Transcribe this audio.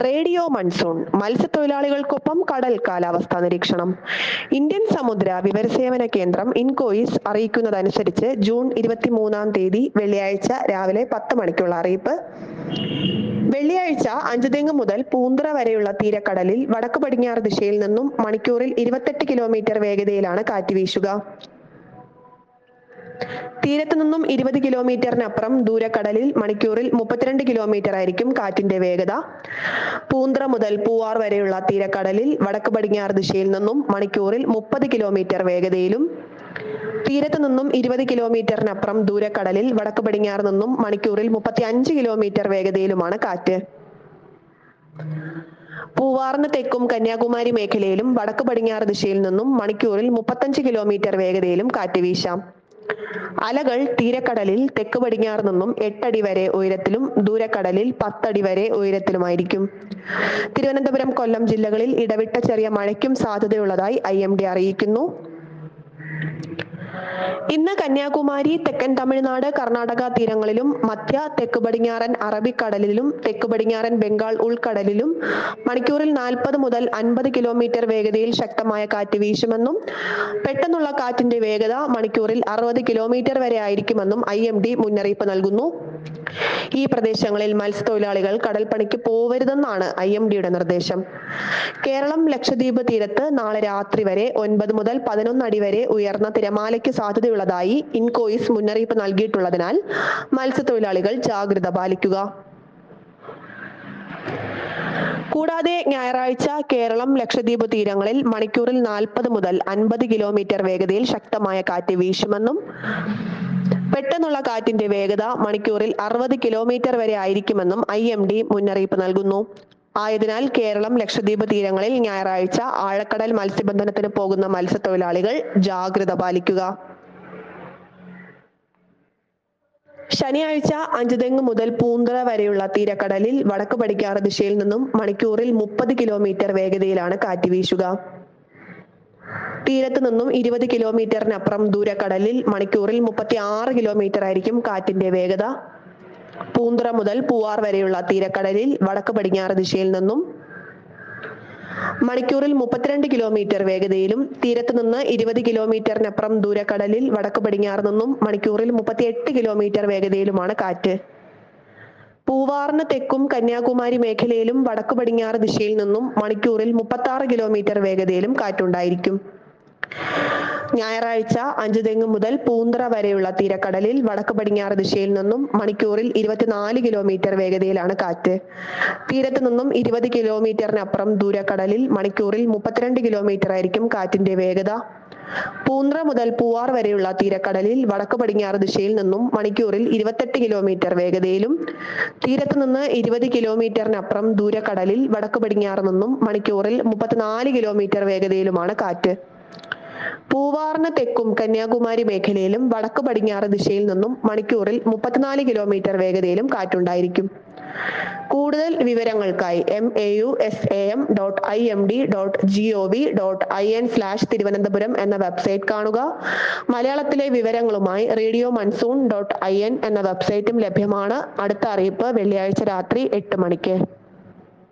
radio monsoon മത്സ്യത്തൊഴിലാളികൾക്കൊപ്പം കടൽ കാലാവസ്ഥാ നിരീക്ഷണം ഇന്ത്യൻ സമുദ്ര വിവരസേവന കേന്ദ്രം ഇൻകോയിസ് അറിയിക്കുന്നതനുസരിച്ച് ജൂൺ ഇരുപത്തിമൂന്നാം തീയതി വെള്ളിയാഴ്ച രാവിലെ പത്ത് മണിക്കുള്ള അറിയിപ്പ് വെള്ളിയാഴ്ച അഞ്ചുതെങ്ങ് മുതൽ പൂന്തുറ വരെയുള്ള തീരക്കടലിൽ വടക്ക് പടിഞ്ഞാറ് ദിശയിൽ നിന്നും മണിക്കൂറിൽ ഇരുപത്തെട്ട് കിലോമീറ്റർ വേഗതയിലാണ് കാറ്റ് വീശുക തീരത്തു നിന്നും ഇരുപത് കിലോമീറ്ററിനപ്പുറം ദൂരക്കടലിൽ മണിക്കൂറിൽ മുപ്പത്തിരണ്ട് കിലോമീറ്റർ ആയിരിക്കും കാറ്റിന്റെ വേഗത പൂന്തുറ മുതൽ പൂവാർ വരെയുള്ള തീരക്കടലിൽ വടക്ക് പടിഞ്ഞാറ് ദിശയിൽ നിന്നും മണിക്കൂറിൽ മുപ്പത് കിലോമീറ്റർ വേഗതയിലും തീരത്തു നിന്നും ഇരുപത് കിലോമീറ്ററിനപ്പുറം ദൂരക്കടലിൽ വടക്ക് പടിഞ്ഞാറ് നിന്നും മണിക്കൂറിൽ മുപ്പത്തി അഞ്ച് കിലോമീറ്റർ വേഗതയിലുമാണ് കാറ്റ് പൂവാറിന് തെക്കും കന്യാകുമാരി മേഖലയിലും വടക്ക് പടിഞ്ഞാറ് ദിശയിൽ നിന്നും മണിക്കൂറിൽ മുപ്പത്തഞ്ച് കിലോമീറ്റർ വേഗതയിലും കാറ്റ് വീശാം അലകൾ തീരക്കടലിൽ തെക്ക് പടിഞ്ഞാറ് നിന്നും എട്ടടി വരെ ഉയരത്തിലും ദൂരക്കടലിൽ പത്തടി വരെ ഉയരത്തിലുമായിരിക്കും തിരുവനന്തപുരം കൊല്ലം ജില്ലകളിൽ ഇടവിട്ട ചെറിയ മഴയ്ക്കും സാധ്യതയുള്ളതായി ഐ എം ഡി അറിയിക്കുന്നു ഇന്ന് കന്യാകുമാരി തെക്കൻ തമിഴ്നാട് കർണാടക തീരങ്ങളിലും മധ്യ തെക്ക് പടിഞ്ഞാറൻ അറബിക്കടലിലും തെക്ക് പടിഞ്ഞാറൻ ബംഗാൾ ഉൾക്കടലിലും മണിക്കൂറിൽ നാൽപ്പത് മുതൽ അൻപത് കിലോമീറ്റർ വേഗതയിൽ ശക്തമായ കാറ്റ് വീശുമെന്നും പെട്ടെന്നുള്ള കാറ്റിന്റെ വേഗത മണിക്കൂറിൽ അറുപത് കിലോമീറ്റർ വരെ ആയിരിക്കുമെന്നും ഐ എം ഡി മുന്നറിയിപ്പ് നൽകുന്നു ഈ പ്രദേശങ്ങളിൽ മത്സ്യത്തൊഴിലാളികൾ കടൽപ്പണിക്ക് പോവരുതെന്നാണ് ഐ എം ഡിയുടെ നിർദ്ദേശം കേരളം ലക്ഷദ്വീപ് തീരത്ത് നാളെ രാത്രി വരെ ഒൻപത് മുതൽ പതിനൊന്ന് അടി വരെ ഉയർന്ന തിരമാലയ്ക്ക് സാധ്യതയുള്ളതായി ഇൻകോയിസ് മുന്നറിയിപ്പ് നൽകിയിട്ടുള്ളതിനാൽ മത്സ്യത്തൊഴിലാളികൾ ജാഗ്രത പാലിക്കുക കൂടാതെ ഞായറാഴ്ച കേരളം ലക്ഷദ്വീപ് തീരങ്ങളിൽ മണിക്കൂറിൽ നാൽപ്പത് മുതൽ അൻപത് കിലോമീറ്റർ വേഗതയിൽ ശക്തമായ കാറ്റ് വീശുമെന്നും പെട്ടെന്നുള്ള കാറ്റിന്റെ വേഗത മണിക്കൂറിൽ അറുപത് കിലോമീറ്റർ വരെ ആയിരിക്കുമെന്നും ഐ എം ഡി മുന്നറിയിപ്പ് നൽകുന്നു ആയതിനാൽ കേരളം ലക്ഷദ്വീപ് തീരങ്ങളിൽ ഞായറാഴ്ച ആഴക്കടൽ മത്സ്യബന്ധനത്തിന് പോകുന്ന മത്സ്യത്തൊഴിലാളികൾ ജാഗ്രത പാലിക്കുക ശനിയാഴ്ച അഞ്ചുതെങ്ങ് മുതൽ പൂന്തറ വരെയുള്ള തീരക്കടലിൽ വടക്ക് പടിഞ്ഞാറ് ദിശയിൽ നിന്നും മണിക്കൂറിൽ മുപ്പത് കിലോമീറ്റർ വേഗതയിലാണ് കാറ്റ് വീശുക തീരത്ത് നിന്നും ഇരുപത് കിലോമീറ്ററിനപ്പുറം ദൂരക്കടലിൽ മണിക്കൂറിൽ മുപ്പത്തി ആറ് കിലോമീറ്റർ ആയിരിക്കും കാറ്റിന്റെ വേഗത പൂന്തുറ മുതൽ പൂവാർ വരെയുള്ള തീരക്കടലിൽ വടക്ക് പടിഞ്ഞാറ് ദിശയിൽ നിന്നും മണിക്കൂറിൽ മുപ്പത്തിരണ്ട് കിലോമീറ്റർ വേഗതയിലും തീരത്ത് നിന്ന് ഇരുപത് കിലോമീറ്ററിനപ്പുറം ദൂരക്കടലിൽ വടക്ക് പടിഞ്ഞാറ് നിന്നും മണിക്കൂറിൽ മുപ്പത്തിയെട്ട് കിലോമീറ്റർ വേഗതയിലുമാണ് കാറ്റ് പൂവാറിന് തെക്കും കന്യാകുമാരി മേഖലയിലും വടക്ക് പടിഞ്ഞാറ് ദിശയിൽ നിന്നും മണിക്കൂറിൽ മുപ്പത്തി ആറ് കിലോമീറ്റർ വേഗതയിലും കാറ്റുണ്ടായിരിക്കും ഞായറാഴ്ച അഞ്ചുതെങ്ങ് മുതൽ പൂന്തറ വരെയുള്ള തീരക്കടലിൽ വടക്ക് പടിഞ്ഞാറ് ദിശയിൽ നിന്നും മണിക്കൂറിൽ ഇരുപത്തിനാല് കിലോമീറ്റർ വേഗതയിലാണ് കാറ്റ് തീരത്ത് നിന്നും ഇരുപത് കിലോമീറ്ററിനപ്പുറം ദൂരക്കടലിൽ മണിക്കൂറിൽ മുപ്പത്തിരണ്ട് കിലോമീറ്റർ ആയിരിക്കും കാറ്റിന്റെ വേഗത പൂന്ത്ര മുതൽ പൂവാർ വരെയുള്ള തീരക്കടലിൽ വടക്ക് പടിഞ്ഞാറ് ദിശയിൽ നിന്നും മണിക്കൂറിൽ ഇരുപത്തെട്ട് കിലോമീറ്റർ വേഗതയിലും തീരത്ത് നിന്ന് ഇരുപത് കിലോമീറ്ററിനപ്പുറം ദൂരക്കടലിൽ വടക്ക് പടിഞ്ഞാറ് നിന്നും മണിക്കൂറിൽ മുപ്പത്തിനാല് കിലോമീറ്റർ വേഗതയിലുമാണ് കാറ്റ് പൂവാറിന് തെക്കും കന്യാകുമാരി മേഖലയിലും വടക്ക് പടിഞ്ഞാറ് ദിശയിൽ നിന്നും മണിക്കൂറിൽ മുപ്പത്തിനാല് കിലോമീറ്റർ വേഗതയിലും കാറ്റുണ്ടായിരിക്കും കൂടുതൽ വിവരങ്ങൾക്കായി M A U S A M dot I M D dot G O V dot I N slash Thiruvananthapuram എന്ന വെബ്സൈറ്റ് കാണുക മലയാളത്തിലെ വിവരങ്ങളുമായി radio monsoon dot I N എന്ന വെബ്സൈറ്റും ലഭ്യമാണ് അടുത്ത അറിയിപ്പ് വെള്ളിയാഴ്ച രാത്രി എട്ട് മണിക്ക്